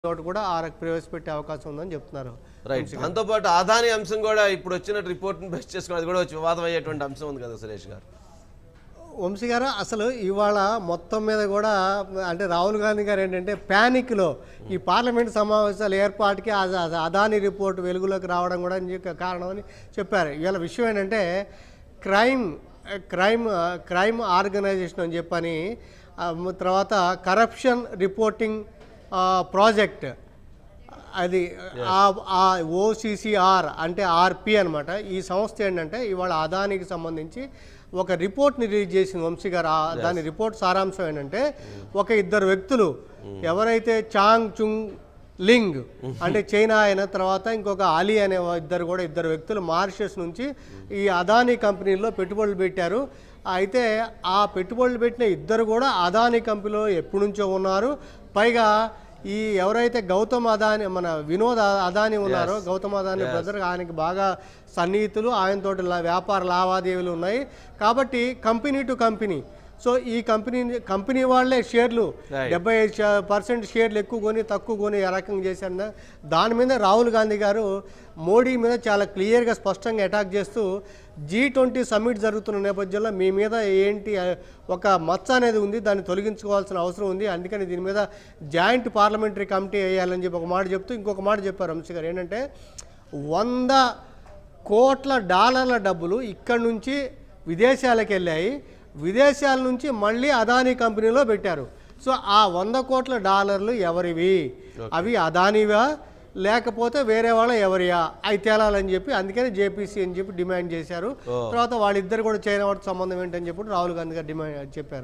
తోటి కూడా ఆ రక ప్రవేశపెట్టే అవకాశం ఉందని చెప్తున్నారు రైట్ దాంతోపాటు ఆదాని అంశం కూడా ఇప్పుడు వచ్చిన రిపోర్ట్ని బెస్ట్ చేసుకుని అది కూడా వచ్చి వివాదం అయ్యేటువంటి అంశం ఉంది కదా సురేష్ గారు వంశీ గారు అసలు ఇవాళ మొత్తం మీద కూడా అంటే రాహుల్ గాంధీ గారు ఏంటంటే ప్యానిక్లో ఈ పార్లమెంట్ సమావేశాల ఏర్పాటుకి ఆ- ఆ- అదాని రిపోర్ట్ వెలుగులోకి రావడం కూడా ఇంకొక కారణం అని చెప్పారు ఇవాళ విషయం ఏంటంటే క్రైమ్ క్రైమ్ క్రైమ్ ఆర్గనైజేషన్ అని చెప్పని ఆ, తర్వాత కరప్షన్ రిపోర్టింగ్ ప్రాజెక్ట్ అది ఆ ఓసిసిఆర్ అంటే ఆర్పి అన్నమాట ఈ సంస్థ ఏంటంటే ఇవాళ అదానికి సంబంధించి ఒక రిపోర్ట్ని రిలీజ్ చేసింది వంశీ గారు ఆ దాని రిపోర్ట్ సారాంశం ఏంటంటే ఒక ఇద్దరు వ్యక్తులు ఎవరైతే చాంగ్ చుంగ్ లింగ్ అంటే చైనా అయిన తర్వాత ఇంకొక అలీ అనే ఇద్దరు కూడా ఇద్దరు వ్యక్తులు మారిషస్ నుంచి ఈ అదానీ కంపెనీలో పెట్టుబడులు పెట్టారు అయితే ఆ పెట్టుబడులు పెట్టిన ఇద్దరు కూడా అదానీ కంపెనీలో ఎప్పటి నుంచో ఉన్నారు పైగా ఈ ఎవరైతే గౌతమ్ అదాని మన వినోద్ అ- అదాని ఉన్నారో గౌతమ్ అదాని బ్రదర్ ఆయనకి బాగా సన్నిహితులు ఆయనతోటి లా- వ్యాపార లావాదేవీలు ఉన్నాయి కాబట్టి కంపెనీ టు కంపెనీ సో ఈ కంపెనీ కంపెనీ వాళ్ళే షేర్లు Right. డెబ్బై ఐదు పర్సెంట్ షేర్లు ఎక్కువ కొని తక్కువ కొని ఏ రకంగా చేశారు దాని మీద రాహుల్ గాంధీ గారు మోడీ మీద చాలా క్లియర్గా స్పష్టంగా అటాక్ చేస్తూ జీ ట్వంటీ సమ్మిట్ జరుగుతున్న నేపథ్యంలో మీ మీద ఏంటి ఆ, ఒక మచ్చ అనేది ఉంది దాన్ని తొలగించుకోవాల్సిన అవసరం ఉంది అందుకని దీని మీద జాయింట్ పార్లమెంటరీ కమిటీ వేయాలని చెప్పి ఒక మాట చెప్తూ ఇంకొక మాట చెప్పారు వంశీ గారు ఏంటంటే వంద కోట్ల డాలర్ల డబ్బులు ఇక్కడి నుంచి విదేశాలకు వెళ్ళాయి విదేశాల నుంచి మళ్ళీ అదానీ కంపెనీలో పెట్టారు సో ఆ వంద కోట్ల డాలర్లు ఎవరివి అవి అదానివా లేకపోతే వేరే వాళ్ళ ఎవరియా అవి తేలాలని చెప్పి అందుకని జేపీసీ అని చెప్పి డిమాండ్ చేశారు తర్వాత వాళ్ళిద్దరు కూడా చైనా వాటితో సంబంధం ఏంటని చెప్పి రాహుల్ గాంధీ గారు డిమాండ్ చెప్పారు